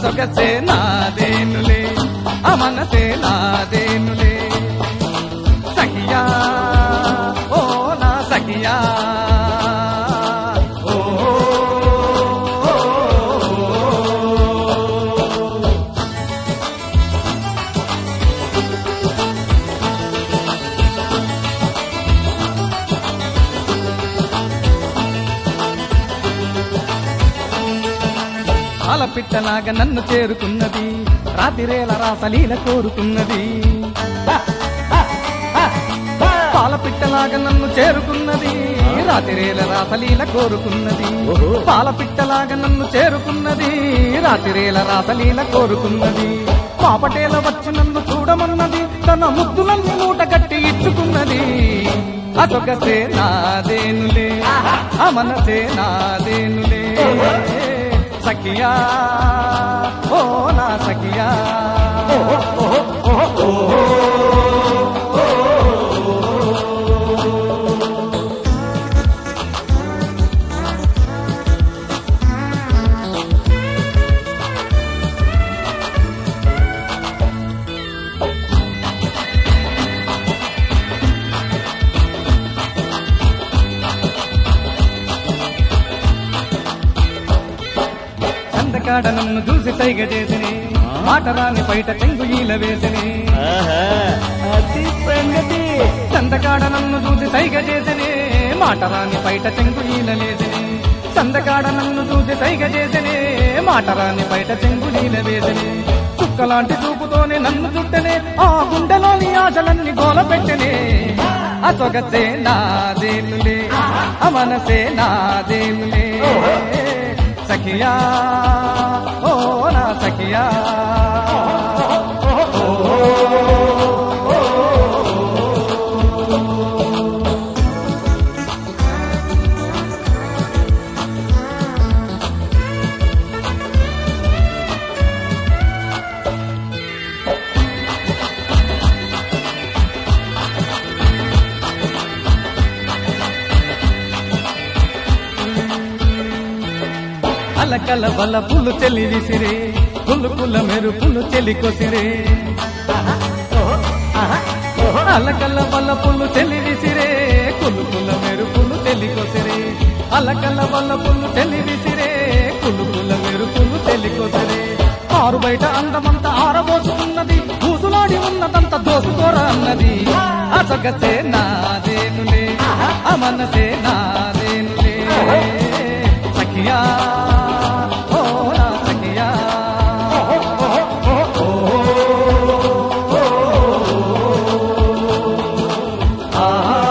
అసొగసే నాదేనులే ఆ మనసే నాదేనులే సఖియా ఓ నా సఖియా ఓ, ఓ, ఓ, ఓ. పాలపిట్టలాగా నన్ను చేరుకున్నది రాతిరేల రాసలీల కోరుకున్నది పాలపిట్టలాగా నన్ను చేరుకున్నది రాతిరేల రాసలీల కోరుకున్నది ఓహో. పాలపిట్టలాగా నన్ను చేరుకున్నది రాతిరేల రాసలీల కోరుకున్నది పాపటేల వచ్చి నన్ను చూడమన్నది తన ముద్దులన్నీ మూట కట్టి ఇచ్చుకున్నది అదొకసే నాదేనులే ఆ మనసే నాదేనులే సఖియా ఓ నా సఖియా చందకాడ నన్ను చూసి సైగ చేసిని మాట రాని బయట చెంగు ఈల వేసిని ఆహా, అది సంగతి చందకాడ నన్ను చూసి సైగ చేసిని మాట రాని బయట చెంగు ఈల లేసిని చందకాడ నన్ను చూసి సైగ చేసిని మాట రాని బయట చెంగు ఈల వేసిని చుక్కలాంటి చూపుతోనే నన్ను చుట్టనే ఆ గుండెలోని ఆశలన్నీ గోల పెట్టనే అసొగసే నాదేనులే ఆ మనసే నాదేనులే సఖియా ఓ నా సఖియా అలకల వల పులు చెల్లి విసిరే పులుకుల మెరుపులు చెలి కొసిరే అలకల వల పులు చెల్లి విసిరే కులుకుల మెరుపులు చెలి కొసిరే అలకల వల పులు చెల్లి విసిరే కులుకుల మెరుపులు చెలి కొసిరే ఆరు బయట అందమంతా ఆరబోసుకున్నది కూసులాడి ఉన్నదంతా దోసుకోరా అన్నది అసగసే నాదేనులే ఆ మనసే నాదేనులే సఖియా ఓ నా సఖియా ఆ